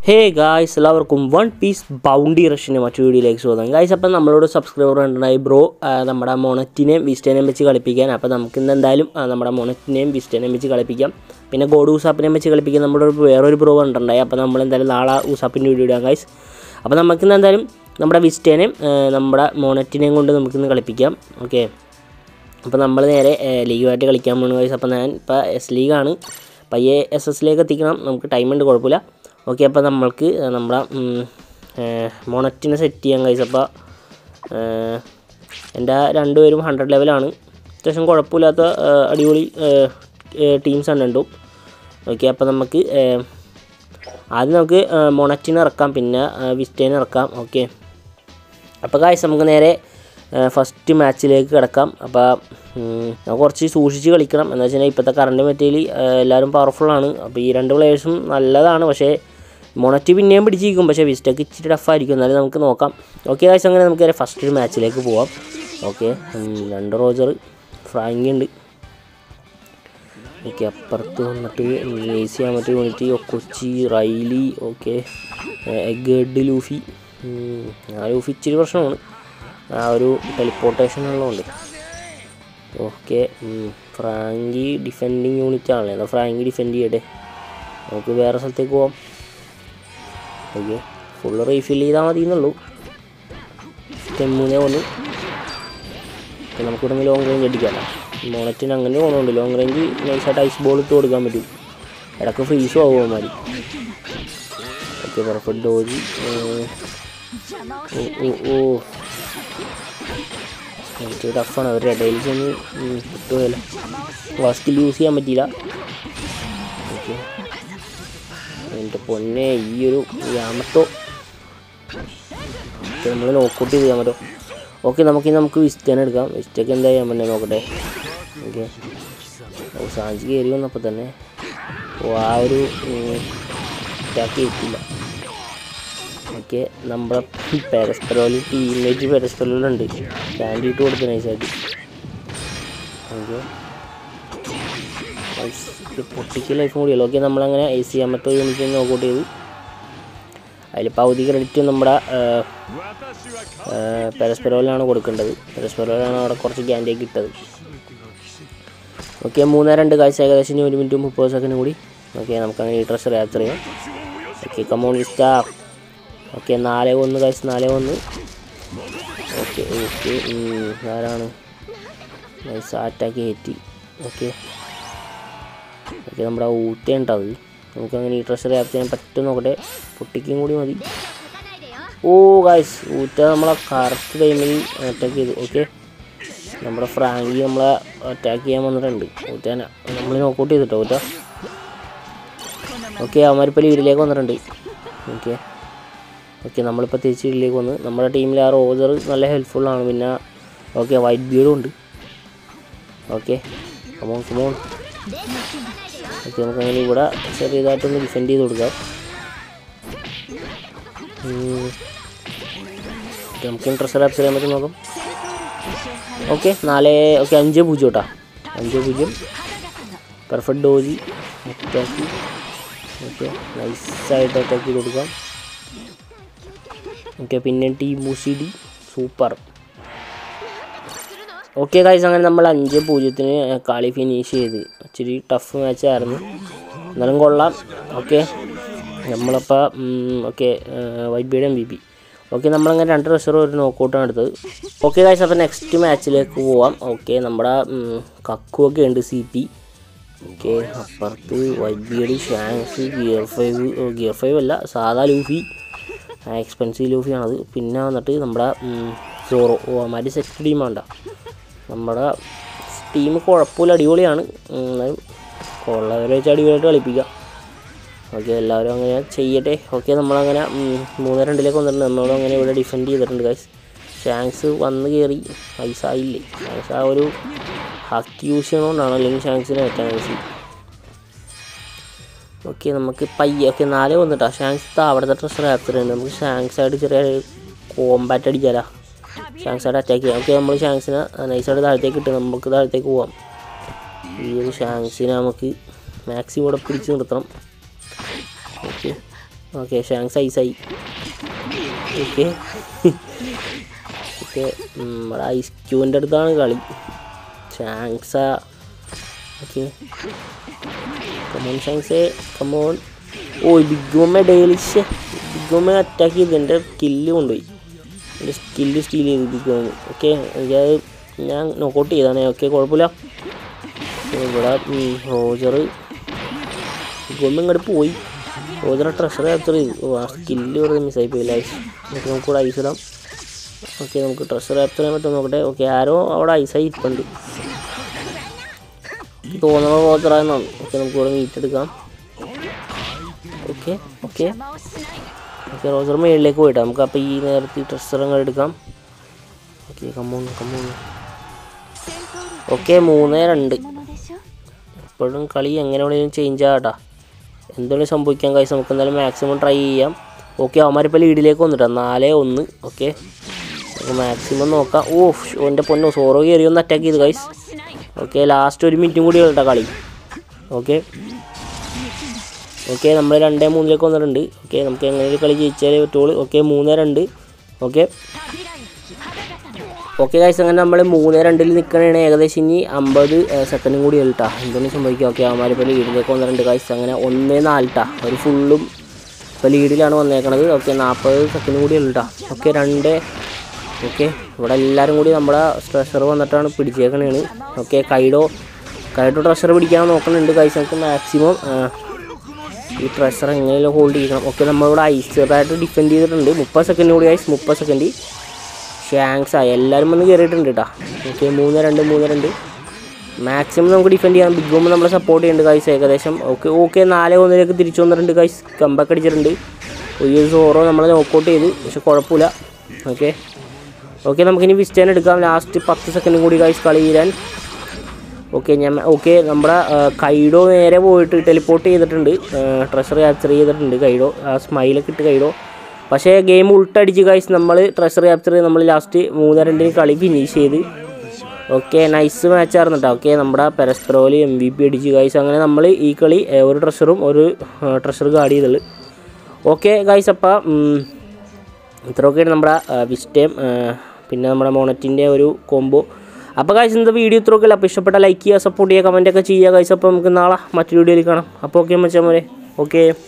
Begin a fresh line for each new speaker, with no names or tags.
ഹേ guys എല്ലാവർക്കും one piece bounty റഷിൻ്റെ മറ്റു വീഡിയോയിലേക്ക് സ്വാഗതം ഗായ്സ് അപ്പം നമ്മളോട് സബ്സ്ക്രൈബർ ഉണ്ടായി ബ്രോ നമ്മുടെ മൊണറ്റിനെയും വിസ്റ്റേനെയും വെച്ച് കളിപ്പിക്കാൻ അപ്പോൾ നമുക്ക് ഇന്ന് എന്തായാലും ആ, നമ്മുടെ മൊണറ്റിനെയും വിസ്റ്റേനെയും വെച്ച് കളിപ്പിക്കാം പിന്നെ ഗോഡ് ഊസാപ്പിനെയും വെച്ച് കളിപ്പിക്കാൻ നമ്മുടെ ഒരു വേറൊരു ബ്രോ ഉണ്ടായി അപ്പോൾ നമ്മൾ എന്തായാലും നാളെ ഊസാപ്പിൻ്റെ വീഡിയോ ഇടാം ഗായ്സ് അപ്പോൾ നമുക്കിന്ന് എന്തായാലും നമ്മുടെ വിസ്റ്റേനെയും ആ, നമ്മുടെ മൊണറ്റിനെയും കൊണ്ട് നമുക്കിന്ന് കളിപ്പിക്കാം ഓക്കെ അപ്പോൾ നമ്മൾ നേരെ ലീഗുമായിട്ട് കളിക്കാൻ പോകുന്നു ഗൈസ് അപ്പോൾ ഞാൻ ഇപ്പോൾ എസ് ലീഗാണ് പയ്യെ എസ് എസിലേക്ക് എത്തിക്കണം നമുക്ക് ടൈം ഉണ്ട് കുഴപ്പമില്ല ഓക്കെ അപ്പോൾ നമ്മൾക്ക് നമ്മുടെ മൊണറ്റിനെ സെറ്റ് ചെയ്യാം ഗൈസ് അപ്പോൾ എൻ്റെ രണ്ടുപേരും ഹൺഡ്രഡ് ലെവലാണ് അത്യാവശ്യം കുഴപ്പമില്ലാത്ത ആ, അടിപൊളി ടീംസ് ആണ് രണ്ടും ഓക്കെ അപ്പോൾ നമുക്ക് ആ, ആദ്യം നമുക്ക് മൊണറ്റിനെ ഇറക്കാം പിന്നെ വിസ്റ്റേനെ ഇറക്കാം ഓക്കെ അപ്പോൾ കാഴ്ച നമുക്ക് നേരെ ഫസ്റ്റ് മാച്ചിലേക്ക് കിടക്കാം അപ്പോൾ നമുക്ക് കുറച്ച് സൂക്ഷിച്ച് കളിക്കണം എന്ന് വെച്ച് കഴിഞ്ഞാൽ ഇപ്പോഴത്തെ കറണ്ട് മെറ്റീരിയൽ എല്ലാവരും പവർഫുള്ളാണ് അപ്പോൾ ഈ രണ്ട് പ്ലേയേഴ്സും നല്ലതാണ് പക്ഷേ മൊണറ്റ് പിന്നെയും പിടിച്ചിരിക്കും പക്ഷേ വിസ്റ്റൊക്കെ ഇച്ചിരി ടഫായിരിക്കും എന്നാലും നമുക്ക് നോക്കാം ഓക്കെ കാഴ്ച അങ്ങനെ നമുക്ക് നേരെ ഫസ്റ്റ് മാച്ചിലേക്ക് പോവാം ഓക്കെ രണ്ട് റോജർ ഫ്രാങ്കി ഉണ്ട് ഓക്കെ അപ്പുറത്ത് വന്നിട്ട് എ സി ആമറ്റ് യൂണിറ്റി കൊച്ചി റൈലി ഓക്കെ എഗഡ് ലൂഫി ഉം, ആ ലൂഫി ഇച്ചിരി പ്രശ്നമാണ് ആ ഒരു ടെലിപ്പോർട്ടേഷൻ ഉള്ളതുകൊണ്ട് ഓക്കെ ഫ്രാങ്കി ഡിഫെൻഡിങ് യൂണിറ്റ് ആണല്ലേ എന്നാൽ ഫ്രാങ്കി ഡിഫെൻഡ് ചെയ്യട്ടെ നമുക്ക് വേറെ സ്ഥലത്തേക്ക് പോവാം ഓക്കെ ഫുള്ള് റീഫിൽ ചെയ്താൽ മതി എന്നുള്ളൂ തെമ്മൂന്നേ വന്നു അപ്പോൾ നമുക്ക് ഇവിടെ ലോങ് റേഞ്ച് അടിക്കാമല്ലോ മോണറ്റിന് അങ്ങനെ പോകുന്നുണ്ട് ലോങ് റേഞ്ച് നൈസായിട്ട് ഐസ് ബോൾ ഇട്ട് കൊടുക്കാൻ പറ്റും ഇടയ്ക്ക് ഫ്രീസും ആവും മതി ഓക്കെ പെർഫെക്റ്റ് ഡോജി ഓ ഓ എനിക്ക് ടഫാണ് അവരുടെ ഇടയിൽ ചെന്ന് കിട്ടുകയില്ല വാസ്കിൽ യൂസ് ചെയ്യാൻ പറ്റിയില്ല ഓക്കെ എൻ്റെ പൊന്നെ ഈ ഒരു യാമത്തോ നമ്മൾ നോക്കൗട്ട് ചെയ്ത് ചെയ്യാൻ പറ്റുമോ ഓക്കെ നമുക്ക് ഇനി നമുക്ക് വിസ്റ്റേനെ എടുക്കാം വിസ്റ്റൊക്കെ എന്താ ചെയ്യാൻ പറ്റുന്നത് നോക്കട്ടെ ഓക്കെ ഓ സാഞ്ചി കയറി വന്നപ്പോൾ തന്നെ ഓ ആ ഒരു അറ്റാക്ക് ചെയ്തില്ല ഓക്കെ നമ്മുടെ പെരസ്പെറോയിൽ ടീമേറ്റ് പെരസ്പെറോയിലുണ്ട് ക്യാൻഡി ഇട്ട് കൊടുത്തു നൈസായിട്ട് ഓക്കെ പൊട്ടിക്ക് ലൈഫ് കൂടിയല്ലോ ഓക്കെ നമ്മളങ്ങനെ എ സി അമ്മത്തെ യൂണിറ്റ് നോക്കൗട്ട് ചെയ്തു അതിൽ പകുതി ക്രെഡിറ്റ് നമ്മുടെ പെരസ്പെറോയിലാണ് കൊടുക്കേണ്ടത് പെരസ്പെറോയിലാണ് അവിടെ കുറച്ച് ക്യാൻഡിയൊക്കെ ഇട്ടത് ഓക്കെ മൂന്നേ രണ്ട് കാഴ്ച ഏകദേശം ഇനി ഒരു മിനിറ്റും മുപ്പത് സെക്കൻഡ് കൂടി ഓക്കെ നമുക്കങ്ങനെ ഈ ഡ്രസ്സ് ക്യാപ്ചർ ചെയ്യാം ഓക്കെ കമോൺ സ്റ്റാർ ഓക്കെ നാല് ഒന്ന് കാഴ്ച നാല് ഒന്ന് ഓക്കെ ഓക്കെ ആരാണ് നൈസ് അറ്റാക്ക് കയറ്റി ഓക്കെ ഓക്കെ നമ്മുടെ ഊറ്റയുണ്ട് അത് നമുക്കങ്ങനെ ഈ ട്രഷർ ക്യാപ്ചർ ചെയ്യാൻ പറ്റും നോക്കട്ടെ പൊട്ടിക്കും കൂടി മതി ഓ ഗായ്സ് ഊറ്റ നമ്മളെ കറക്റ്റ് ടൈമിൽ അറ്റാക്ക് ചെയ്തു ഓക്കെ നമ്മുടെ ഫ്രാങ്കി നമ്മളെ അറ്റാക്ക് ചെയ്യാൻ വന്നിട്ടുണ്ട് ഊറ്റാന നമ്മൾ നോക്കൗട്ട് ചെയ്തിട്ടോ ഊറ്റ ഓക്കെ അവന്മാരിപ്പോൾ ലീഡിലേക്ക് വന്നിട്ടുണ്ട് ഓക്കെ ഓക്കെ നമ്മളിപ്പോൾ തിരിച്ച് ലീഡിലേക്ക് വന്ന് നമ്മുടെ ടീമിൽ ആ റോജർ നല്ല ഹെൽപ്ഫുള്ളാണ് പിന്നെ ഓക്കെ വൈറ്റ് ബീഡും ഉണ്ട് ഓക്കെ കമോൺ കമോൺ ഓക്കെ നമുക്ക് അങ്ങനെ ഇവിടെ ചെറിയതായിട്ടൊന്ന് ഡിഫെൻഡ് ചെയ്ത് കൊടുക്കാം ഉം. ഓക്കെ, നമുക്ക് ഇൻട്രസ്റ്റ് ആപ്സ് ചെയ്യാൻ പറ്റും നോക്കാം ഓക്കെ നാല് ഓക്കെ അഞ്ച് പൂജ്യം കേട്ടോ അഞ്ച് പൂജ്യം പെർഫെക്റ്റ് ഡോജി അറ്റാക്കി ഓക്കെ നൈസായിട്ട് അറ്റാക്ക് ചെയ്ത് കൊടുക്കാം ഓക്കെ പിന്നെ ടീം മുസിഡി സൂപ്പർ ഓക്കെ കാഴ്ച അങ്ങനെ നമ്മൾ അഞ്ച് പൂജ്യത്തിന് കളി ഫിനിഷ് ചെയ്ത് ഇച്ചിരി ടഫ് മാച്ച് ആയിരുന്നു എന്നാലും കൊള്ളാം ഓക്കെ നമ്മളപ്പോൾ ഓക്കെ വൈറ്റ് ബിയുടെ എം ബി പി ഓക്കെ നമ്മളങ്ങനെ രണ്ട് റഷറും ഒരു നോക്കൗട്ടാണ് എടുത്തത് ഓക്കെ കാഴ്ച അപ്പോൾ നെക്സ്റ്റ് മാച്ചിലേക്ക് പോവാം ഓക്കെ നമ്മുടെ ഉം, കക്കു ഒക്കെ ഉണ്ട് സി പി ഓക്കെ അപ്പുറത്ത് വൈറ്റ് ബിയുടെ Shanks gear five gear five അല്ല സാധാ ലൂഫി എക്സ്പെൻസീവ് ലൂഫിയാണത് പിന്നെ വന്നിട്ട് നമ്മുടെ സോറോ ഓ അമാരി സെറ്റ് ടീമാണ്ട നമ്മുടെ ടീം കുഴപ്പമില്ല അടിപൊളിയാണ് ഉം, എന്നാലും ഉള്ളവരെ വെച്ച് അടിപൊളിയായിട്ട് കളിപ്പിക്കാം ഓക്കെ എല്ലാവരും അങ്ങനെ ചെയ്യട്ടെ ഓക്കെ നമ്മളങ്ങനെ ഉം, മൂന്ന് രണ്ടിലേക്ക് വന്നിട്ടുണ്ട് നമ്മളും അങ്ങനെ ഇവിടെ ഡിഫെൻഡ് ചെയ്തിട്ടുണ്ട് ഗൈസ് ഷാങ്സ് വന്ന് കയറി ഐസായില്ലേ ഷാങ്സ് ആ ഒരു ഹക്ക് യൂസ് ചെയ്യണോണ്ടാണ് അല്ലെങ്കിൽ ഷാങ്സിനെ പറ്റാൻ ഈസി ഓക്കെ നമുക്ക് പയ്യെ ഓക്കെ നാല് വന്നിട്ടാ ഷാങ്സ് അവിടുത്തെ ഡ്രസ്സർ ആപ്തറുണ്ട് നമുക്ക് ഷാങ്സ് ആയിട്ട് ചെറിയ കോമ്പാറ്റ് അടിക്കാലാ ഷാങ്സ് ആയിട്ട് അറ്റാക്ക് ചെയ്യാം ഓക്കെ നമ്മൾ ഷാങ്സിനെ നൈസായിട്ട് താഴത്തേക്ക് ഇട്ട് നമുക്ക് താഴത്തേക്ക് പോവാം ഈ ഒരു ഷാങ്സിനെ നമുക്ക് മാക്സിമം ഇവിടെ പിടിച്ച് നിർത്തണം ഓക്കെ ഓക്കെ ഷാങ്സ് ഐസായി ഓക്കെ ഓക്കെ നമ്മുടെ ഐസ് ക്യൂവിൻ്റെ അടുത്താണ് കളി ഷാങ്സ ഓക്കെ കമോൺ ഷാങ്സേ കമോൺ ഓ ബിഗ് മമ്മ ഡെയിലിഷ് ബിഗ് മമ്മ അറ്റാക്ക് ചെയ്ത് എൻ്റെ കില്ല് കൊണ്ടുപോയി എൻ്റെ സ്കില്ല് സ്റ്റീൽ ചെയ്തു ബിഗ് മമ്മ ഓക്കെ എനിക്കത് ഞാൻ നോക്കൗട്ട് ചെയ്താണ് ഓക്കെ കുഴപ്പമില്ല ഇവിടെ ഉം, റോജർ ബിഗ് മമ്മ ഇങ്ങോട്ട് പോയി റോജറെ ട്രഷർ ക്യാപ്ചർ ചെയ്തു ഓ ആ സ്കില്ല് വെറുതെ മിസ്സായി പോയില്ല ഐസ് ഓക്കെ നമുക്ക് ഇവിടെ ഐസ് ഇടാം ഓക്കെ നമുക്ക് ട്രഷർ ക്യാപ്ചർ ചെയ്യാൻ പറ്റുമോ നോക്കട്ടെ ഓക്കെ ആരോ അവിടെ ഐസായി ഇരിപ്പുണ്ട് തോന്നുന്ന റോജറായെന്നാണ് ഓക്കെ നമുക്ക് ഇവിടെ മീറ്റ് എടുക്കാം ഓക്കെ ഓക്കെ ഓക്കെ റോജർ മേളിലേക്ക് പോയിട്ട് നമുക്ക് അപ്പോൾ ഈ നേരത്തെ ഈ ട്രഷർ അങ്ങ് എടുക്കാം ഓക്കെ കമ്മൂൺ കമ്മൂൺ ഓക്കെ മൂന്ന് രണ്ട് ഇപ്പോഴും കളി എങ്ങനെ വേണമെങ്കിലും ചേഞ്ച് ആകട്ടാ എന്തെങ്കിലും സംഭവിക്കാൻ കഴിച്ച് നമുക്ക് എന്തായാലും മാക്സിമം ട്രൈ ചെയ്യാം ഓക്കെ അവന്മാരിപ്പോൾ ലീഡിലേക്ക് വന്നിട്ടാ നാല് ഒന്ന് ഓക്കെ നമുക്ക് മാക്സിമം നോക്കാം ഓ എൻ്റെ പൊന്നോ സോറോ കയറി ഒന്ന് അറ്റാക്ക് ചെയ്ത് ഗൈസ് ഓക്കെ ലാസ്റ്റ് ഒരു മിനിറ്റും കൂടി കേട്ടോ കളി ഓക്കെ ഓക്കെ നമ്മൾ രണ്ടേ മൂന്നിലേക്ക് വന്നിട്ടുണ്ട് ഓക്കെ നമുക്ക് എങ്ങനെ ഒരു കളി ജയിച്ചാലേ പറ്റുള്ളൂ ഓക്കെ മൂന്ന് രണ്ട് ഓക്കെ ഓക്കെ ഗൈസ് അങ്ങനെ നമ്മൾ മൂന്ന് രണ്ടിൽ നിൽക്കണതാണ് ഏകദേശം ഇനി അമ്പത് സെക്കൻഡും കൂടി കേട്ടാ എന്തൊന്നും സംഭവിക്കുക ഓക്കെ അവന്മാരിപ്പോൾ ലീഡിലേക്ക് വന്നിട്ടുണ്ട് ഗൈസ് അങ്ങനെ ഒന്ന് നാലിട്ടാ ഒരു ഫുള്ളും ഇപ്പോൾ ലീഡിലാണ് വന്നേക്കണത് ഓക്കെ നാൽപ്പത് സെക്കൻഡ് കൂടി കേട്ടാ ഓക്കെ രണ്ട് ഓക്കെ ഇവിടെ എല്ലാവരും കൂടി നമ്മുടെ ട്രഷർ വന്നിട്ടാണ് പിടിച്ചേക്കണേണ് ഓക്കെ കൈഡോ കൈഡോ ട്രഷർ പിടിക്കാൻ നോക്കുന്നുണ്ട് ഗൈസ് നമുക്ക് മാക്സിമം ഈ ട്രഷർ എങ്ങനെയും ഹോൾഡ് ചെയ്യണം ഓക്കെ നമ്മളിവിടെ ഐസ് ചെറുതായിട്ട് ഡിഫെൻഡ് ചെയ്തിട്ടുണ്ട് മുപ്പത് സെക്കൻഡ് കൂടി ഐസ് മുപ്പത് സെക്കൻഡ് ഷാങ്സ് ആയി എല്ലാവരും വന്ന് കയറിയിട്ടുണ്ട് കേട്ടോ ഓക്കെ മൂന്ന് രണ്ട് മൂന്ന് രണ്ട് മാക്സിമം നമുക്ക് ഡിഫെൻഡ് ചെയ്യാം ബിഗ് ബോംബ് നമ്മളെ സപ്പോർട്ട് ചെയ്യുന്നുണ്ട് ഗൈസ് ഏകദേശം ഓക്കെ ഓക്കെ നാല് ഒന്നിലേക്ക് തിരിച്ചു വന്നിട്ടുണ്ട് ഗൈസ് കമ്പൊക്കെ അടിച്ചിട്ടുണ്ട് ഒരു സോറോ നമ്മളെ നോക്കൗട്ട് ചെയ്ത് പക്ഷെ കുഴപ്പമില്ല ഓക്കെ ഓക്കെ നമുക്കിനി വിസ്റ്റേൻ എടുക്കാം ലാസ്റ്റ് പത്ത് സെക്കൻഡും കൂടി ഗൈസ് കളി തീരാൻ ഓക്കെ ഞാൻ ഓക്കെ നമ്മുടെ ആ, കൈഡോ നേരെ പോയിട്ട് ടെലിപ്പോർട്ട് ചെയ്തിട്ടുണ്ട് ട്രഷർ ക്യാപ്ചർ ചെയ്തിട്ടുണ്ട് കൈഡോ ആ സ്മൈലൊക്കെ ഇട്ട് കൈഡോ പക്ഷേ ഗെയിം ഉൾട്ടടിച്ച് ഗൈസ് നമ്മൾ ട്രഷർ ക്യാപ്ചർ ചെയ്ത് നമ്മൾ ലാസ്റ്റ് മൂന്ന് രണ്ടിന് കളി ഫിനിഷ് ചെയ്ത് ഓക്കെ നൈസ് മാച്ച് ആയിരുന്നു കേട്ടോ ഓക്കെ നമ്മുടെ പെരസ്ത്രോല് എം വി പി അടിച്ച് ഗൈസ് അങ്ങനെ നമ്മൾ ഈ കളി ഏ, ഒരു ട്രഷറും ഒരു ട്രഷർ ഗാർഡ് ചെയ്തുള്ളൂ ഓക്കെ ഗൈസ് അപ്പം ഇത്രയൊക്കെയാണ് നമ്മുടെ വിസ്റ്റേം പിന്നെ നമ്മുടെ മോണറ്റിൻ്റെ ഒരു കോംബോ അപ്പോൾ ഗൈസ് ഇന്നത്തെ വീഡിയോ ഇത്രയൊക്കെ അപ്പോൾ ഇഷ്ടപ്പെട്ട ലൈക്ക് ചെയ്യുക സപ്പോർട്ട് ചെയ്യുക കമൻ്റ് ഒക്കെ ചെയ്യുക ഗൈസ് അപ്പോൾ നമുക്ക് നാളെ മറ്റൊരു വീഡിയോയിൽ കാണാം അപ്പോൾ ഓക്കെ മച്ചാൻ മോരെ ഓക്കെ